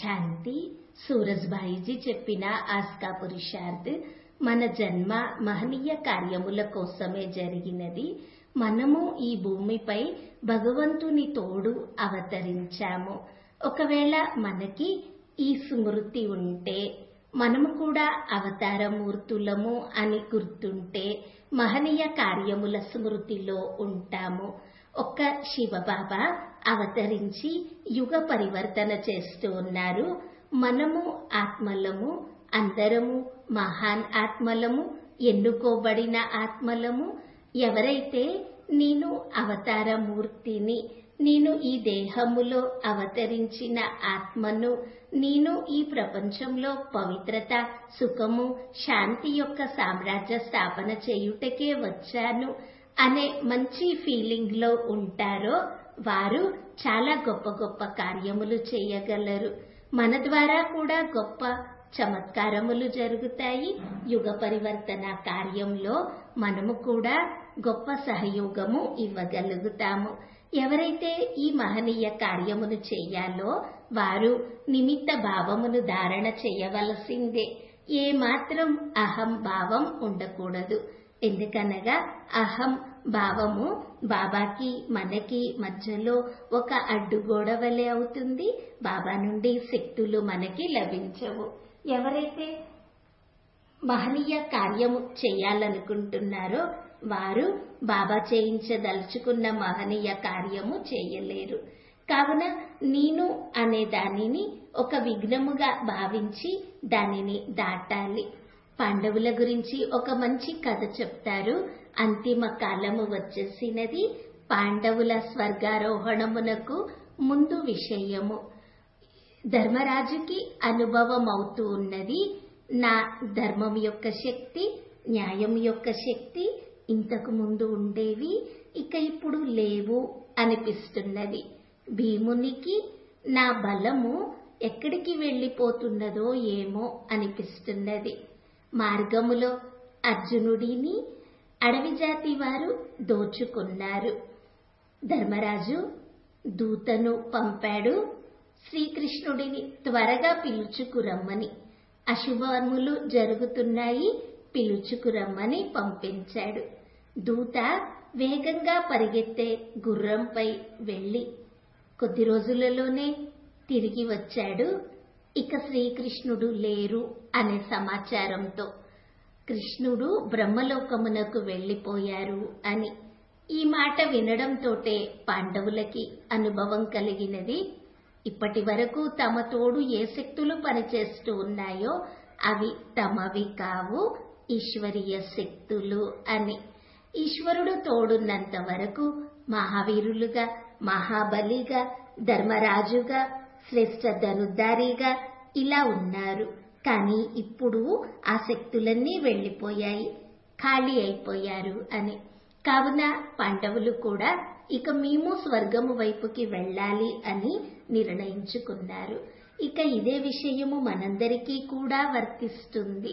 శాంతి సూరజ్భాయిజీ చెప్పిన ఆస్కా పురుషార్థ్ మన జన్మ మహనీయ కార్యముల కోసమే జరిగినది మనము ఈ భూమిపై భగవంతుని తోడు అవతరించాము ఒకవేళ మనకి ఈ స్మృతి ఉంటే మనము కూడా అవతారమూర్తులము అని గుర్తుంటే మహనీయ కార్యముల స్మృతిలో ఉంటాము ఒక్క శివబాబా అవతరించి యుగ పరివర్తన చేస్తూ ఉన్నారు మనము ఆత్మలము అందరము మహాన్ ఆత్మలము ఎన్నుకోబడిన ఆత్మలము ఎవరైతే నేను అవతారమూర్తిని నేను ఈ దేహములో అవతరించిన ఆత్మను నేను ఈ ప్రపంచంలో పవిత్రత సుఖము శాంతి యొక్క సామ్రాజ్య స్థాపన చేయుటకే వచ్చాను అనే మంచి ఫీలింగ్ లో ఉంటారో వారు చాలా గొప్ప గొప్ప కార్యములు చేయగలరు మన ద్వారా కూడా గొప్ప చమత్కారములు జరుగుతాయి యుగ పరివర్తన కార్యంలో మనము కూడా గొప్ప సహయోగము ఇవ్వగలుగుతాము ఎవరైతే ఈ మహనీయ కార్యమును చేయాలో వారు నిమిత్త భావమును ధారణ చేయవలసిందే ఏ మాత్రం అహం భావం ఉండకూడదు ఎందుకనగా అహం భావము బాబాకి మనకి మధ్యలో ఒక అడ్డుగోడ వలె అవుతుంది బాబా నుండి శక్తులు మనకి లభించవు ఎవరైతే మహనీయ కార్యము చేయాలనుకుంటున్నారో వారు బాబా చేయించదలుచుకున్న మహనీయ కార్యము చేయలేరు కావున నేను అనే దానిని ఒక విఘ్నముగా భావించి దానిని దాటాలి పాండవుల గురించి ఒక మంచి కథ చెప్తారు అంతిమ కాలము వచ్చేసినది పాండవుల స్వర్గారోహణమునకు ముందు విషయము ధర్మరాజుకి అనుభవం అవుతూ ఉన్నది నా ధర్మం యొక్క శక్తి న్యాయం యొక్క శక్తి ఇంతకు ముందు ఉండేవి ఇక ఇప్పుడు లేవు అనిపిస్తున్నది భీమునికి నా బలము ఎక్కడికి వెళ్ళిపోతున్నదో ఏమో అనిపిస్తున్నది మార్గములో అర్జునుడిని అడవి జాతి వారు దోచుకున్నారు ధర్మరాజు దూతను పంపాడు శ్రీకృష్ణుడిని త్వరగా పిలుచుకురమ్మని అశుభములు జరుగుతున్నాయి పిలుచుకురమ్మని పంపించాడు దూత వేగంగా పరిగెత్తే గుర్రంపై వెళ్లి కొద్ది రోజులలోనే తిరిగి వచ్చాడు ఇక శ్రీకృష్ణుడు లేరు అనే సమాచారంతో కృష్ణుడు బ్రహ్మలోకమునకు వెళ్లిపోయారు అని ఈ మాట వినడంతోటే పాండవులకి అనుభవం కలిగినది ఇప్పటి వరకు తమ తోడు ఏ శక్తులు పనిచేస్తూ ఉన్నాయో అవి తమవి కావు ఈశ్వరీయ శక్తులు అని ఈశ్వరుడు తోడున్నంత వరకు మహావీరులుగా మహాబలిగా ధర్మరాజుగా శ్రేష్ఠ ధనుద్ధారిగా ఇలా ఉన్నారు కానీ ఇప్పుడు ఆ శక్తులన్నీ వెళ్లిపోయాయి ఖాళీ అయిపోయారు అని కావున పాండవులు కూడా ఇక మేము స్వర్గము వైపుకి వెళ్ళాలి అని నిర్ణయించుకున్నారు ఇక ఇదే విషయము మనందరికీ కూడా వర్తిస్తుంది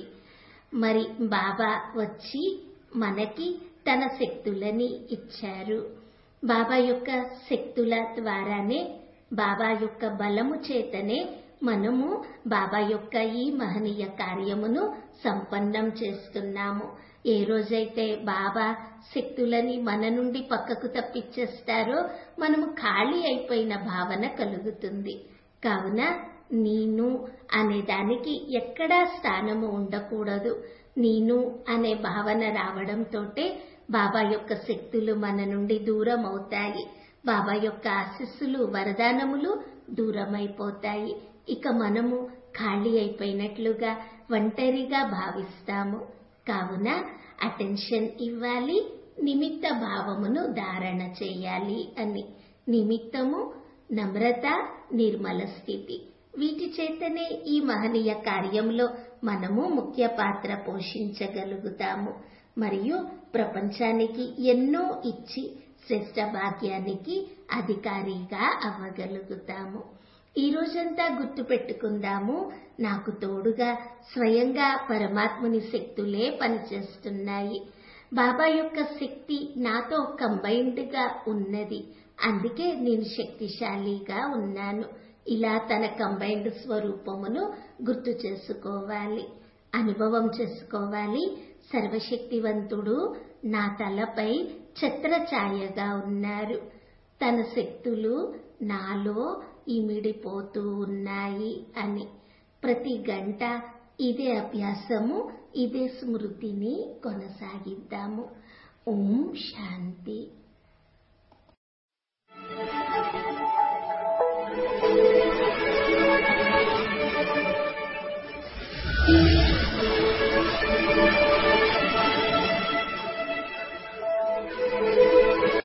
మరి బాబా వచ్చి మనకి తన శక్తులని ఇచ్చారు బాబా యొక్క శక్తుల ద్వారానే బాబా యొక్క బలము చేతనే మనము బాబా యొక్క ఈ మహనీయ కార్యమును సంపన్నం చేస్తున్నాము ఏ రోజైతే బాబా శక్తులని మన నుండి పక్కకు తప్పించేస్తారో మనము ఖాళీ అయిపోయిన భావన కలుగుతుంది కావున నేను అనే దానికి ఎక్కడా స్థానము ఉండకూడదు నేను అనే భావన రావడంతోటే బాబా యొక్క శక్తులు మన నుండి దూరం అవుతాయి బాబా యొక్క ఆశస్సులు వరదానములు దూరమైపోతాయి ఇక మనము ఖాళీ అయిపోయినట్లుగా ఒంటరిగా భావిస్తాము కావున అటెన్షన్ ఇవ్వాలి నిమిత్త భావమును ధారణ చేయాలి అని నిమిత్తము నమ్రత నిర్మల స్థితి వీటి చేతనే ఈ మహనీయ కార్యంలో మనము ముఖ్య పాత్ర పోషించగలుగుతాము మరియు ప్రపంచానికి ఎన్నో ఇచ్చి శ్రేష్ట భాగ్యానికి అధికారిగా అవ్వగలుగుతాము ఈ రోజంతా గుర్తు పెట్టుకుందాము నాకు తోడుగా స్వయంగా పరమాత్ముని శక్తులే పనిచేస్తున్నాయి బాబా యొక్క శక్తి నాతో కంబైన్డ్ గా ఉన్నది అందుకే నేను శక్తిశాలిగా ఉన్నాను ఇలా తన కంబైన్డ్ స్వరూపమును గుర్తు చేసుకోవాలి అనుభవం చేసుకోవాలి సర్వశక్తివంతుడు నా తలపై ఛత్రఛాయగా ఉన్నారు తన శక్తులు నాలో ఇమిడిపోతూ ఉన్నాయి అని ప్రతి గంట ఇదే అభ్యాసము ఇదే స్మృతిని కొనసాగిద్దాము ఓం శాంతి